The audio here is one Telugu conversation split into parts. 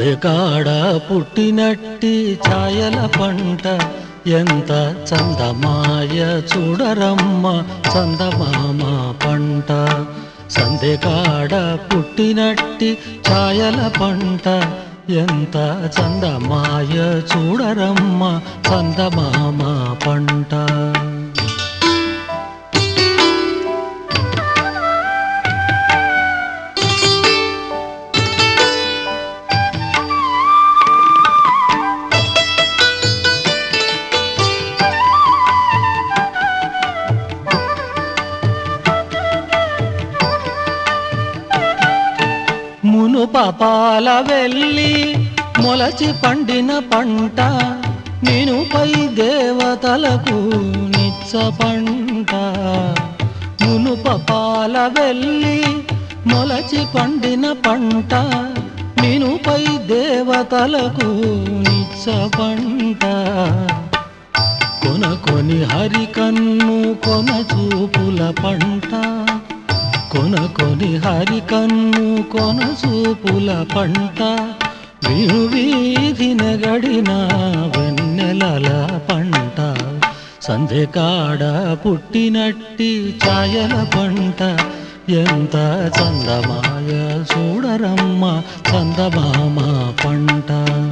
సందెకాడ పుట్టినట్టి ఛాయల పంట ఎంత చందమాయ చూడరమ్మ చందమామ పంట సందెకాడ పుట్టినట్టి ఛాయల పంట ఎంత చందమాయ చూడరమ్మ చందమామ పంట మునుపపాల వెళ్ళి మొలచి పండిన పంట నినుపై దేవతలకు నిచ్చ పంట మునుపపాల వెళ్ళి మొలచి పండిన పంట నినుపై దేవతలకు నిచ్చ పంట కొన కొని హరికన్ను కొన చూపుల పంట కొన కొని హరికన్ను కొన చూపుల పంట విను వీధిన గడిన వెన్నెలల పంట సంధ్యకాడ పుట్టినట్టి ఛాయల పంట ఎంత చందమాయ చూడరమ్మ చందమామ పంట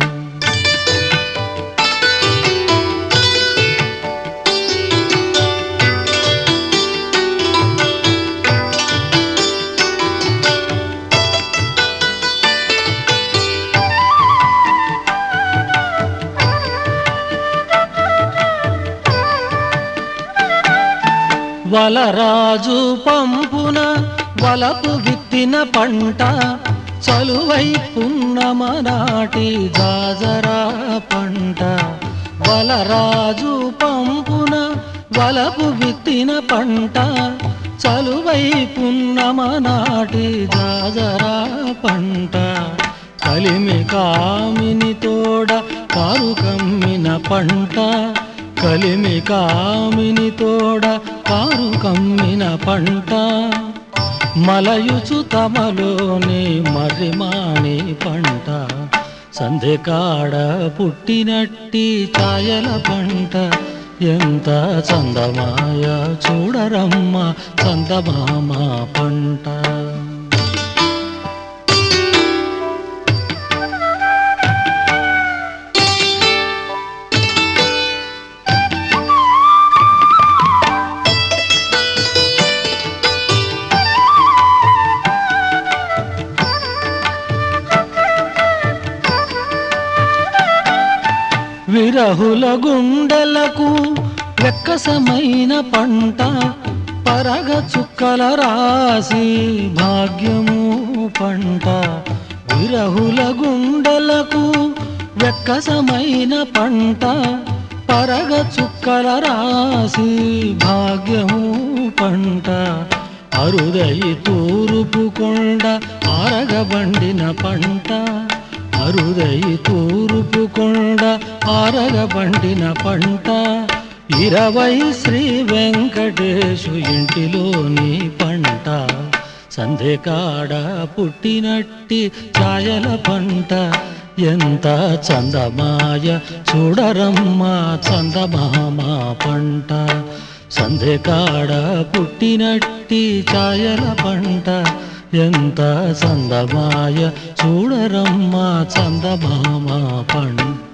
వలరాజు పంపున వలపు విత్తిన పంట చలువై పున్నమనాటి జాజరా పంట వలరాజు పంపున వలపు విత్తిన పంట చలువై పున్నమనాటి జాజరా పంట కలిమి కామిని తోడ కారు కమ్మిన పంట కలిమి కామిని తోడ కారు కమ్మిన పంట మలయుచు తమలోని మర్రిమాని పంట సంధ్యకాడ పుట్టినట్టి ఛాయల పంట ఎంత చందమాయ చూడరమ్మ చందమామ పంట విరహుల గుండెలకు వెక్కసమైన పంట పరగ చుక్కల రాసి భాగ్యము పంట విరహుల గుండెలకు వెక్కసమైన పంట పరగ చుక్కల రాసి భాగ్యము పంట అరుదయి తూరుపు కొండ ఆరగబండిన పంట అరుదయి తూరుపు కొండ ఆరగబండిన పంట ఇరవై శ్రీ వెంకటేశు ఇంటిలోని పంట సంధ్యకాడ పుట్టినట్టి ఛాయల పంట ఎంత చందమాయ చూడరమ్మ చందమామ పంట సంధ్యకాడ పుట్టినట్టి ఛాయల పంట ఎంత చందమాయ చూడరమ్మ చందమామ పంట